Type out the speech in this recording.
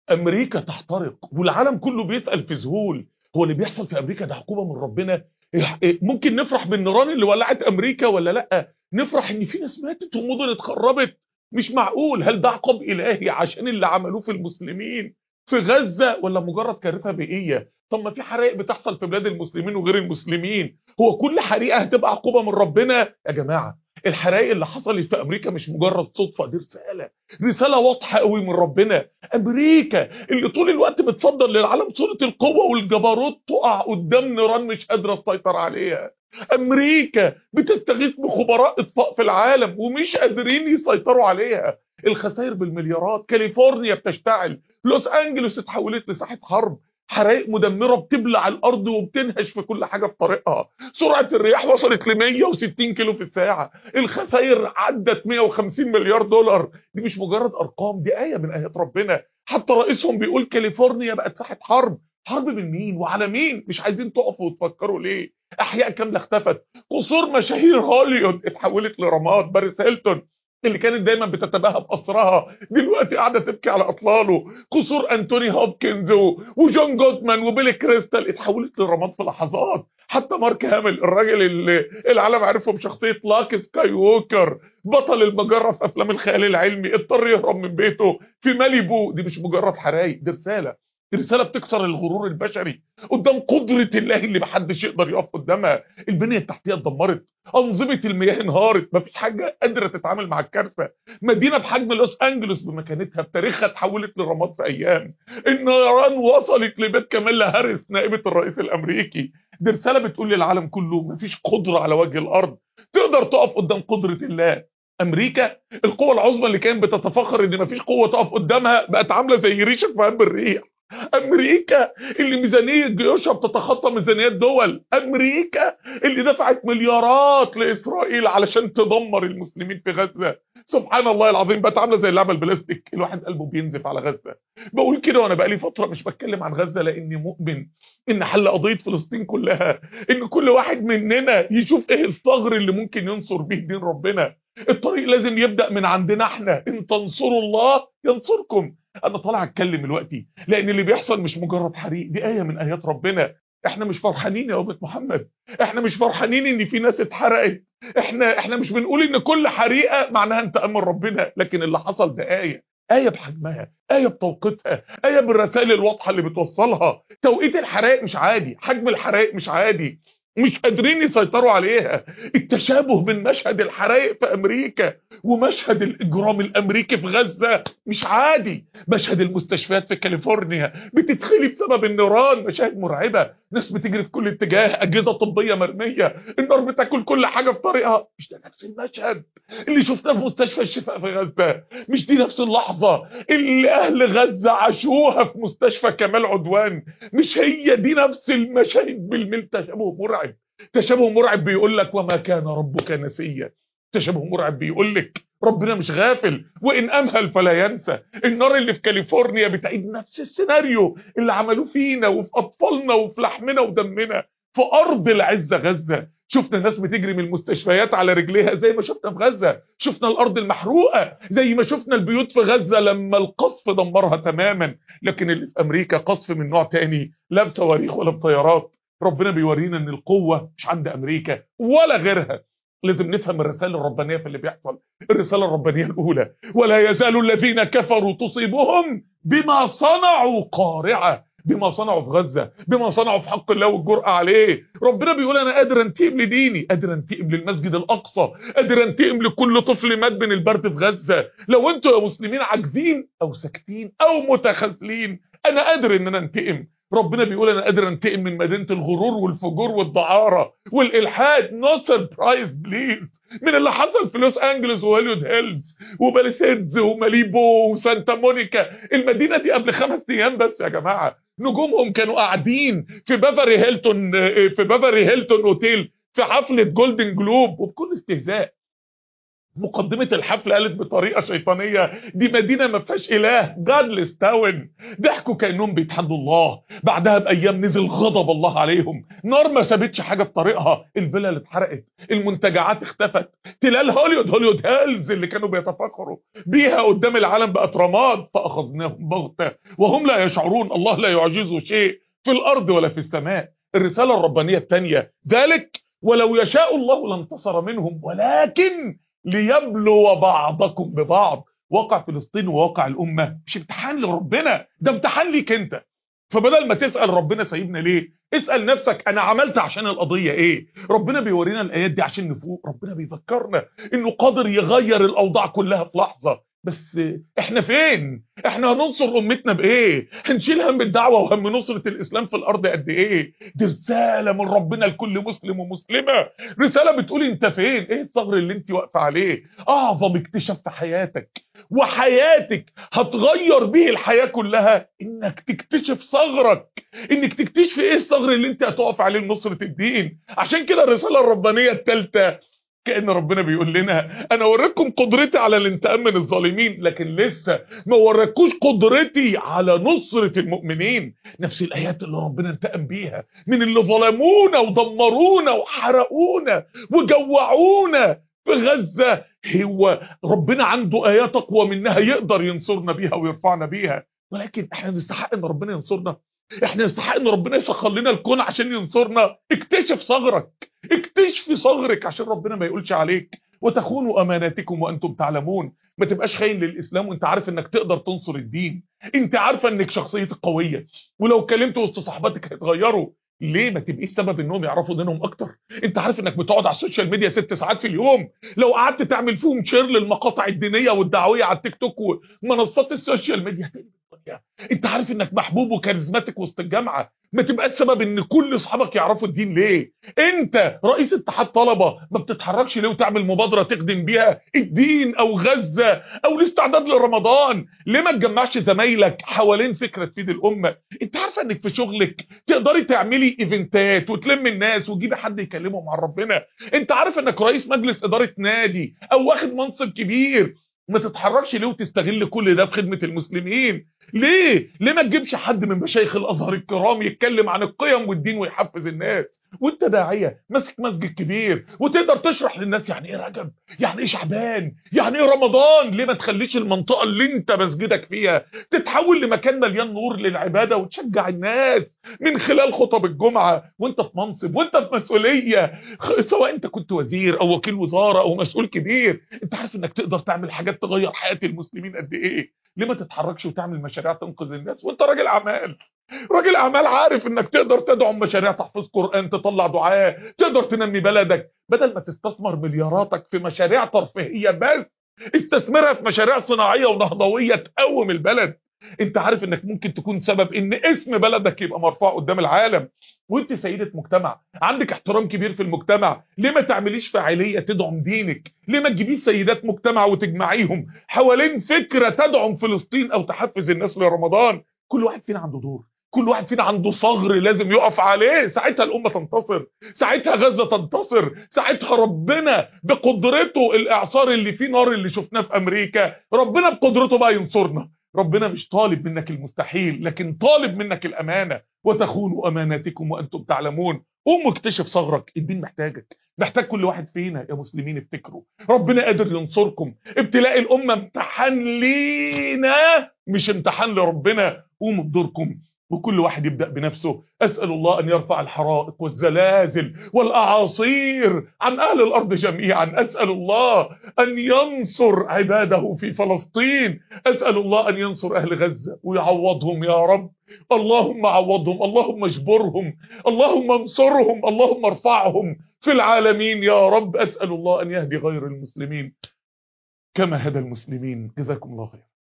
امريكا تحترق والعالم كله بيسال في ذهول هو اللي بيحصل في امريكا ده عقوبه من ربنا إيه- إيه، ممكن نفرح بالنيران اللي ولعت امريكا ولا لا نفرح ان في ناس ماتت ومدن اتخربت مش معقول هل ده عقاب الهي عشان اللي عملوه في المسلمين في غزه ولا مجرد كارثه بيئيه طب ما في حرائق بتحصل في بلاد المسلمين وغير المسلمين هو كل حريقه هتبقى عقوبه من ربنا يا جماعه الحرائق اللي حصلت في امريكا مش مجرد صدفه دي رساله رساله واضحه قوي من ربنا امريكا اللي طول الوقت بتصدر للعالم صوره القوه والجبروت تقع قدام نيران مش قادره تسيطر عليها امريكا بتستغيث بخبراء اطفاء في العالم ومش قادرين يسيطروا عليها الخسائر بالمليارات كاليفورنيا بتشتعل لوس انجلوس اتحولت لساحه حرب حرائق مدمره بتبلع الارض وبتنهش في كل حاجه في طريقها سرعه الرياح وصلت ل 160 كيلو في الساعه الخسائر عدت 150 مليار دولار دي مش مجرد ارقام دي ايه من ايات ربنا حتى رئيسهم بيقول كاليفورنيا بقت ساحه حرب حرب من مين وعلى مين مش عايزين تقفوا وتفكروا ليه احياء كامله اختفت قصور مشاهير هوليوود اتحولت لرماد باريس هيلتون اللي كانت دايما بتتباهى بقصرها دلوقتي قاعده تبكي على اطلاله قصور انتوني هوبكنز و- وجون جودمان وبيلي كريستال اتحولت لرماد في لحظات حتى مارك هامل الراجل اللي العالم عرفه بشخصيه لاك سكاي ووكر بطل المجره في افلام الخيال العلمي اضطر يهرب من بيته في ماليبو دي مش مجرد حرايق دي رساله رساله بتكسر الغرور البشري قدام قدره الله اللي محدش يقدر يقف قدامها البنيه التحتيه اتدمرت انظمه المياه انهارت مفيش حاجه قادره تتعامل مع الكارثه مدينه بحجم لوس انجلوس بمكانتها بتاريخها اتحولت لرماد في ايام النيران وصلت لبيت كاميلا هاريس نائبه الرئيس الامريكي دي رساله بتقول للعالم كله مفيش قدره على وجه الارض تقدر تقف قدام قدره الله امريكا القوه العظمى اللي كانت بتتفخر ان مفيش قوه تقف قدامها بقت عامله زي ريشه في قلب الريح امريكا اللي ميزانيه جيوشها بتتخطى ميزانيات دول امريكا اللي دفعت مليارات لاسرائيل علشان تدمر المسلمين في غزه سبحان الله العظيم بقت عامله زي اللعبه البلاستيك الواحد قلبه بينزف على غزه بقول كده وانا بقالي فتره مش بتكلم عن غزه لاني مؤمن ان حل قضيه فلسطين كلها ان كل واحد مننا يشوف ايه الثغر اللي ممكن ينصر بيه دين ربنا الطريق لازم يبدا من عندنا احنا ان تنصروا الله ينصركم انا طالع اتكلم دلوقتي لان اللي بيحصل مش مجرد حريق دي ايه من ايات ربنا احنا مش فرحانين يا امه محمد احنا مش فرحانين ان في ناس اتحرقت احنا احنا مش بنقول ان كل حريقه معناها انتقام من ربنا لكن اللي حصل ده ايه آية بحجمها آية بتوقيتها آية بالرسائل الواضحة اللي بتوصلها توقيت الحرائق مش عادي حجم الحرائق مش عادي مش قادرين يسيطروا عليها التشابه بين مشهد الحرائق في أمريكا ومشهد الإجرام الأمريكي في غزة مش عادي مشهد المستشفيات في كاليفورنيا بتتخلي بسبب النيران مشاهد مرعبة ناس بتجري في كل اتجاه أجهزة طبية مرمية النار بتاكل كل حاجة في طريقها مش ده نفس المشهد اللي شفناه في مستشفى الشفاء في غزة مش دي نفس اللحظة اللي أهل غزة عاشوها في مستشفى كمال عدوان مش هي دي نفس المشاهد بالميل تشابه مرعب تشابه مرعب بيقول لك وما كان ربك نسيا تشابه مرعب بيقول لك ربنا مش غافل وان امهل فلا ينسى النار اللي في كاليفورنيا بتعيد نفس السيناريو اللي عملوه فينا وفي اطفالنا وفي لحمنا ودمنا في ارض العزه غزه شفنا ناس بتجري من المستشفيات على رجليها زي ما شفنا في غزه شفنا الارض المحروقه زي ما شفنا البيوت في غزه لما القصف دمرها تماما لكن اللي في امريكا قصف من نوع تاني لا بصواريخ ولا بطيارات ربنا بيورينا ان القوه مش عند امريكا ولا غيرها لازم نفهم الرسالة الربانية في اللي بيحصل الرسالة الربانية الأولى ولا يزال الذين كفروا تصيبهم بما صنعوا قارعة بما صنعوا في غزة بما صنعوا في حق الله والجرأة عليه ربنا بيقول أنا قادر أنتقم لديني قادر أنتقم للمسجد الأقصى قادر أنتقم لكل طفل مات من البرد في غزة لو أنتوا يا مسلمين عاجزين أو ساكتين أو متخاذلين أنا قادر إن أنا أنتقم ربنا بيقول انا قادر انتقم من مدينه الغرور والفجور والدعاره والالحاد نو سربرايز بليز من اللي حصل في لوس انجلوس وهوليود هيلز وباليسيدز وماليبو وسانتا مونيكا المدينه دي قبل خمس ايام بس يا جماعه نجومهم كانوا قاعدين في بافاري هيلتون في بافاري هيلتون اوتيل في حفله جولدن جلوب وبكل استهزاء مقدمة الحفل قالت بطريقة شيطانية دي مدينة ما فيهاش إله جادلس تاون ضحكوا كأنهم بيتحدوا الله بعدها بأيام نزل غضب الله عليهم نار ما سابتش حاجة في طريقها الفيلا اتحرقت المنتجعات اختفت تلال هوليود هوليود هيلز اللي كانوا بيتفاخروا بيها قدام العالم بقت رماد فأخذناهم بغتة وهم لا يشعرون الله لا يعجزه شيء في الأرض ولا في السماء الرسالة الربانية الثانية ذلك ولو يشاء الله لانتصر منهم ولكن ليبلو بعضكم ببعض واقع فلسطين وواقع الأمة مش امتحان لربنا ده امتحان ليك انت فبدل ما تسأل ربنا سايبنا ليه اسأل نفسك انا عملت عشان القضية ايه ربنا بيورينا الايات دي عشان نفوق ربنا بيذكرنا انه قادر يغير الاوضاع كلها في لحظة بس احنا فين احنا هننصر امتنا بايه هنشيل هم الدعوه وهم نصره الاسلام في الارض قد ايه دي رساله من ربنا لكل مسلم ومسلمه رساله بتقول انت فين ايه الثغر اللي انت واقفه عليه اعظم اكتشاف في حياتك وحياتك هتغير به الحياه كلها انك تكتشف ثغرك انك تكتشف ايه الثغر اللي انت هتقف عليه لنصره الدين عشان كده الرساله الربانيه الثالثه كأن ربنا بيقول لنا انا اوريكم قدرتي على الانتقام من الظالمين لكن لسه ما وريكوش قدرتي على نصرة المؤمنين نفس الايات اللي ربنا انتقم بيها من اللي ظلمونا ودمرونا وحرقونا وجوعونا في غزة هو ربنا عنده ايات اقوى منها يقدر ينصرنا بيها ويرفعنا بيها ولكن احنا نستحق ان ربنا ينصرنا احنا نستحق ان ربنا يسخر لنا الكون عشان ينصرنا اكتشف ثغرك اكتشفي ثغرك عشان ربنا ما يقولش عليك وتخونوا اماناتكم وانتم تعلمون ما تبقاش خاين للاسلام وانت عارف انك تقدر تنصر الدين انت عارفه انك شخصيتك قويه ولو كلمت وسط صحباتك هيتغيروا ليه ما تبقيش سبب انهم يعرفوا دينهم اكتر انت عارف انك بتقعد على السوشيال ميديا ست ساعات في اليوم لو قعدت تعمل فيهم شير للمقاطع الدينيه والدعويه على التيك توك ومنصات السوشيال ميديا انت عارف انك محبوب وكاريزماتيك وسط الجامعه ما تبقاش سبب ان كل اصحابك يعرفوا الدين ليه انت رئيس اتحاد طلبه ما بتتحركش ليه وتعمل مبادره تخدم بيها الدين او غزه او الاستعداد لرمضان ليه ما تجمعش زمايلك حوالين فكره تفيد الامه انت عارفه انك في شغلك تقدري تعملي ايفنتات وتلم الناس وتجيبي حد يكلمهم عن ربنا انت عارف انك رئيس مجلس اداره نادي او واخد منصب كبير ما تتحركش ليه وتستغل كل ده في خدمه المسلمين ليه ليه ما تجيبش حد من مشايخ الازهر الكرام يتكلم عن القيم والدين ويحفز الناس وانت داعيه ماسك مسجد كبير وتقدر تشرح للناس يعني ايه رجب يعني ايه شعبان يعني ايه رمضان ليه ما تخليش المنطقه اللي انت مسجدك فيها تتحول لمكان مليان نور للعباده وتشجع الناس من خلال خطب الجمعه وانت في منصب وانت في مسؤوليه سواء انت كنت وزير او وكيل وزاره او مسؤول كبير انت عارف انك تقدر تعمل حاجات تغير حياه المسلمين قد ايه ليه ما تتحركش وتعمل مشاريع تنقذ الناس وانت راجل اعمال راجل اعمال عارف انك تقدر تدعم مشاريع تحفيظ قران تطلع دعاء تقدر تنمي بلدك بدل ما تستثمر ملياراتك في مشاريع ترفيهيه بس استثمرها في مشاريع صناعيه ونهضويه تقوم البلد انت عارف انك ممكن تكون سبب ان اسم بلدك يبقى مرفوع قدام العالم وانت سيدة مجتمع عندك احترام كبير في المجتمع ليه ما تعمليش فعالية تدعم دينك ليه ما تجيبيش سيدات مجتمع وتجمعيهم حوالين فكرة تدعم فلسطين او تحفز الناس لرمضان كل واحد فينا عنده دور كل واحد فينا عنده ثغر لازم يقف عليه ساعتها الامه تنتصر ساعتها غزه تنتصر ساعتها ربنا بقدرته الاعصار اللي فيه نار اللي شفناه في امريكا ربنا بقدرته بقى ينصرنا ربنا مش طالب منك المستحيل لكن طالب منك الامانه وتخونوا اماناتكم وانتم تعلمون قوم واكتشف ثغرك الدين محتاجك محتاج كل واحد فينا يا مسلمين افتكروا ربنا قادر ينصركم ابتلاء الامه امتحان لينا مش امتحان لربنا قوموا بدوركم وكل واحد يبدأ بنفسه أسأل الله أن يرفع الحرائق والزلازل والأعاصير عن أهل الأرض جميعا أسأل الله أن ينصر عباده في فلسطين أسأل الله أن ينصر أهل غزة ويعوضهم يا رب اللهم عوضهم اللهم اجبرهم اللهم انصرهم اللهم ارفعهم في العالمين يا رب أسأل الله أن يهدي غير المسلمين كما هدى المسلمين جزاكم الله خير